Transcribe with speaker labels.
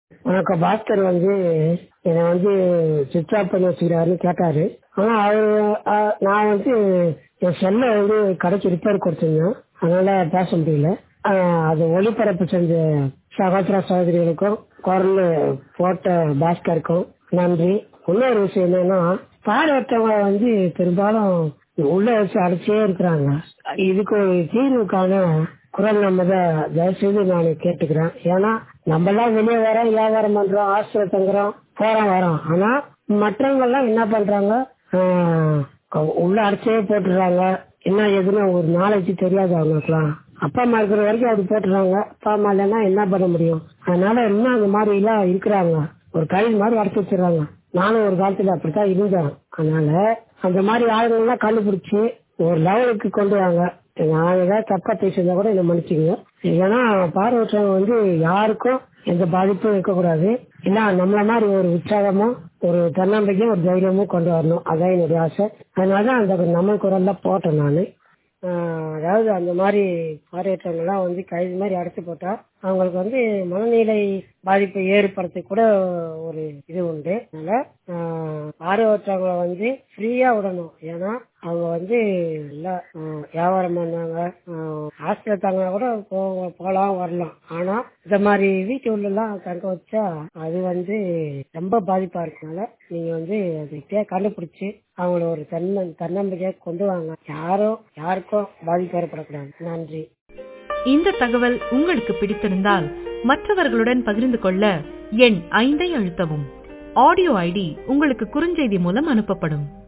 Speaker 1: வணக்கம் பாஸ்கர் வந்து என்னை வந்து சுவிட்ச் ஆஃப் பண்ணி வச்சுக்கிறாருன்னு கேட்டாரு ஆனா அவரு அஹ், நான் வந்து என் செல்லை வந்து கடைக்கு ரிப்பேர் கொடுத்துருந்தேன் அதனால பேச முடியல அஹ், அது ஒளிபரப்பு செஞ்ச சகோதர சகோதரிகளுக்கும் குரல் போட்ட பாஸ்கருக்கும் நன்றி இன்னொரு விஷயம் என்னன்னா பாடத்தவங்க வந்து பெரும்பாலும் உள்ள வச்சு அடைச்சே இருக்கிறாங்க இதுக்கு ஒரு தீர்வுக்கான குரல் நம்ம தான் தயவுசெய்து நான் கேட்டுக்கிறேன் ஏன்னா நம்ம எல்லாம் வெளியே வரோம் வியாபாரம் பண்றோம் ஹாஸ்டல் தங்குறோம் போறோம் வரோம் ஆனா மற்றவங்க எல்லாம் என்ன பண்றாங்க ஆஹ், உள்ள அடைச்சே போட்டுறாங்க என்ன எதுன்னு ஒரு நாளைக்கு தெரியாது அவங்களுக்குலாம் அப்பா அம்மா இருக்கிற வரைக்கும் அப்படி போட்டுறாங்க அப்பா அம்மா இல்லைன்னா என்ன பண்ண முடியும் அதனால இன்னும் அந்த மாதிரி எல்லாம் இருக்கிறாங்க ஒரு கழிவு மாதிரி அடைச்சு வச்சிடறாங்க நானும் ஒரு காலத்துல அப்படித்தான் இருந்தேன் அதனால அந்த மாதிரி ஆளுங்கள்லாம் கண்டுபிடிச்சு ஒரு லெவலுக்கு கொண்டு வாங்க நான் ஏதாவது தப்பா பேசியிருந்தா கூட என்ன மன்னிச்சுங்க ஏன்னா பார்வையற்றவங்க வந்து யாருக்கும் எந்த பாதிப்பும் இருக்கக்கூடாது இல்ல நம்மள மாதிரி ஒரு உற்சாகமும் ஒரு தன்னம்பிக்கையும் ஒரு தைரியமும் கொண்டு வரணும் அதான் என்னுடைய ஆசை அதனாலதான் அந்த நம்ம குரல்ல போட்டேன் நானு ஆஹ் அதாவது அந்த மாதிரி பார்வையற்றவங்க எல்லாம் வந்து கைது மாதிரி அடைச்சு போட்டா அவங்களுக்கு வந்து மனநிலை பாதிப்பை ஏற்படுத்த கூட ஒரு இது உண்டு அதனால ஆஹ் பார்வையற்றவங்களை வந்து ஃப்ரீயா விடணும் ஏன்னா அவங்க வந்து நல்லா ஆஹ் வியாபாரம் பண்ணாங்க ஹாஸ்டல் தங்கினா கூட போ- போலாம் வரலாம் ஆனா இந்த மாதிரி வீட்டு உள்ள எல்லாம் தங்க வச்சா அது வந்து ரொம்ப பாதிப்பா இருக்கனால நீங்க வந்து அதை கண்டுபிடிச்சு அவங்கள ஒரு தன்ன தன்னம்பிக்கையா கொண்டு வாங்க யாரும் யாருக்கும் பாதிப்பு ஏற்படக்கூடாது நன்றி
Speaker 2: இந்த தகவல் உங்களுக்கு பிடித்திருந்தால் மற்றவர்களுடன் பகிர்ந்து கொள்ள எண் ஐந்தை அழுத்தவும் ஆடியோ ஐடி உங்களுக்கு குறுஞ்செய்தி மூலம் அனுப்பப்படும்